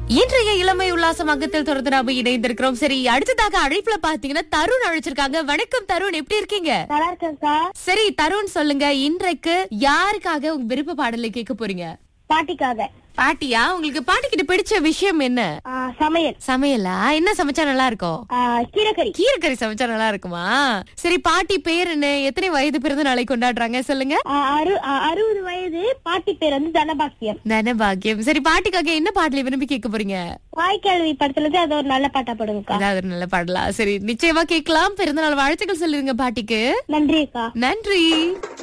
இன்றைய இளமை உல்லாசம் அங்கத்தில் தொடர்ந்து நாம இணைந்திருக்கிறோம் சரி அடுத்ததாக அழைப்புல பாத்தீங்கன்னா தருண் அழைச்சிருக்காங்க வணக்கம் தருண் எப்படி இருக்கீங்க நல்லா இருக்கேன்க்கா சரி தருண் சொல்லுங்க இன்றைக்கு யாருக்காக உங்க விருப்ப பாடலை கேட்க போறீங்க பாட்டிக்காக பாட்டியா உங்களுக்கு பாட்டிக்கிட்ட பிடிச்ச விஷயம் என்ன ஆ, சமையல் சமையலா என்ன சமைச்சா நல்லா இருக்கும் ஆ, கீரைக்கறி கீரைக்கறி சமைச்சா நல்லா இருக்குமா சரி பாட்டி பேர் என்ன எத்தனை வயது பிறந்த நாளை கொண்டாடுறாங்க சொல்லுங்க ஆ, அறு ஆ, அறுபது வயது பாட்டி பேர் வந்து தனபாக்கியம் தனபாக்கியம் சரி பாட்டிக்காக என்ன பாடலை விரும்பி கேட்க போறீங்க வாய்க்கால்வி படத்துல இருந்து அது ஒரு நல்ல பாட்டா படுங்கக்கா ஏதாவது ஒரு நல்ல பாடலா சரி நிச்சயமா கேட்கலாம் பிறந்த நாள் வாழ்த்துக்கள் சொல்லிருங்க பாட்டிக்கு நன்றி அக்கா நன்றி